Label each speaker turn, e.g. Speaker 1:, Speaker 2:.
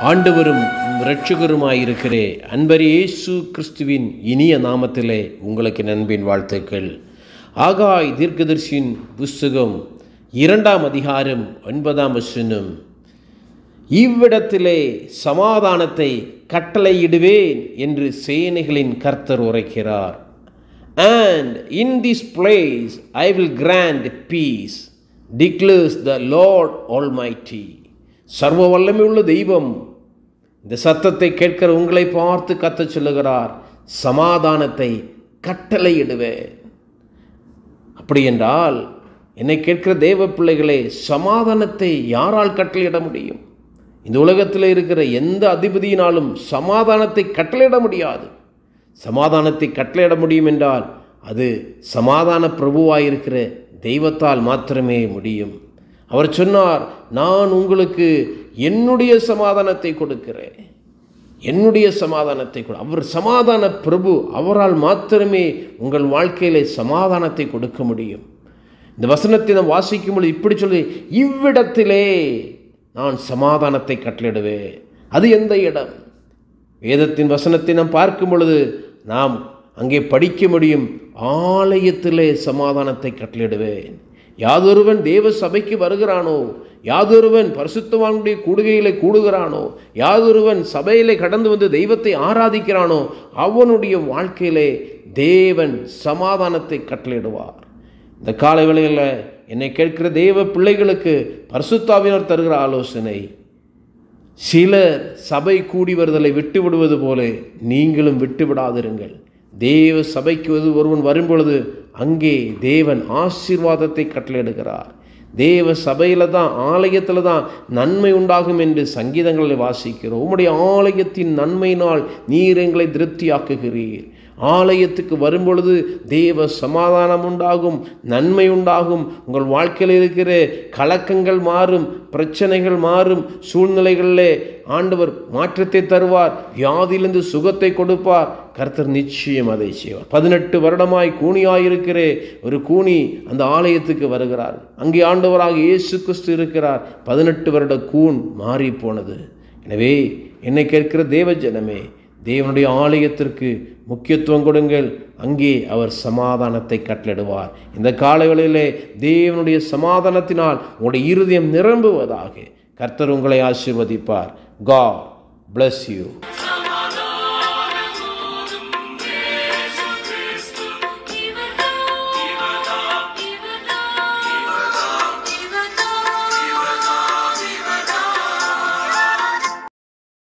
Speaker 1: ஆண்டவரும் இரட்சகருமாயிருக்கிறே அன்பரே இயேசு கிறிஸ்துவின் இனிய நாமத்திலே உங்களுக்கு நண்பின் வாழ்த்துக்கள் ஆகாய் தீர்க்கதர்சியின் புஸ்தகம் இரண்டாம் அதிகாரம் ஒன்பதாம் வசனம் இவ்விடத்திலே சமாதானத்தை கட்டளையிடுவேன் என்று சேனைகளின் கர்த்தர் உரைக்கிறார் and in this place I will grant peace declares the Lord Almighty சர்வ வல்லமையுள்ள தெய்வம் இந்த சத்தத்தை கேட்கிற உங்களை பார்த்து கத்தச் சொல்லுகிறார் சமாதானத்தை கட்டளையிடுவேன் அப்படி என்றால் என்னை கேட்கிற தேவ பிள்ளைகளே சமாதானத்தை யாரால் கட்டளையிட முடியும் இந்த உலகத்தில் இருக்கிற எந்த அதிபதியினாலும் சமாதானத்தை கட்டளையிட முடியாது சமாதானத்தை கட்டளையிட முடியும் என்றால் அது சமாதான பிரபுவாயிருக்கிற தெய்வத்தால் மாத்திரமே முடியும் அவர் சொன்னார் நான் உங்களுக்கு என்னுடைய சமாதானத்தை கொடுக்கிறேன் என்னுடைய சமாதானத்தை கொடு அவர் சமாதான பிரபு அவரால் மாத்திரமே உங்கள் வாழ்க்கையிலே சமாதானத்தை கொடுக்க முடியும் இந்த வசனத்தை நாம் வாசிக்கும் பொழுது இப்படி சொல்லி இவ்விடத்திலே நான் சமாதானத்தை கட்டளிடுவேன் அது எந்த இடம் வேதத்தின் வசனத்தை நாம் பார்க்கும் பொழுது நாம் அங்கே படிக்க முடியும் ஆலயத்திலே சமாதானத்தை கட்டளிடுவேன் யாதொருவன் தேவ சபைக்கு வருகிறானோ யாதொருவன் பரிசுத்தவானுடைய கூடுகையிலே கூடுகிறானோ யாதொருவன் சபையிலே கடந்து வந்து தெய்வத்தை ஆராதிக்கிறானோ அவனுடைய வாழ்க்கையிலே தேவன் சமாதானத்தை கட்டளையிடுவார் இந்த காலை வேளையில் என்னை கேட்கிற தெய்வ பிள்ளைகளுக்கு பரிசுத்தாவினர் தருகிற ஆலோசனை சிலர் சபை கூடி வருதலை விட்டு விடுவது போல நீங்களும் விட்டு விடாதிருங்கள் தேவ சபைக்கு ஒருவன் வரும்பொழுது அங்கே தேவன் ஆசீர்வாதத்தை கட்டளையிடுகிறார் தேவ சபையில் தான் ஆலயத்தில் தான் நன்மை உண்டாகும் என்று சங்கீதங்களில் வாசிக்கிறோம் உம்முடைய ஆலயத்தின் நன்மையினால் நீர் எங்களை திருப்தியாக்குகிறீர் ஆலயத்துக்கு வரும்பொழுது தேவ சமாதானம் உண்டாகும் நன்மை உண்டாகும் உங்கள் வாழ்க்கையில் இருக்கிற கலக்கங்கள் மாறும் பிரச்சனைகள் மாறும் சூழ்நிலைகளிலே ஆண்டவர் மாற்றத்தை தருவார் வியாதியிலிருந்து சுகத்தை கொடுப்பார் கர்த்தர் நிச்சயம் அதை செய்வார் பதினெட்டு வருடமாய் கூனியாயிருக்கிற ஒரு கூனி அந்த ஆலயத்துக்கு வருகிறார் அங்கே ஆண்டவராக இயேசு கிறிஸ்து இருக்கிறார் பதினெட்டு வருட கூன் மாறி போனது எனவே என்னை கேட்கிற தேவ ஜனமே தேவனுடைய ஆலயத்திற்கு முக்கியத்துவம் கொடுங்கள் அங்கே அவர் சமாதானத்தை கட்டளிடுவார் இந்த காலங்களிலே தேவனுடைய சமாதானத்தினால் உங்களுடைய இருதயம் நிரம்புவதாக கர்த்தர் உங்களை ஆசீர்வதிப்பார் God bless you.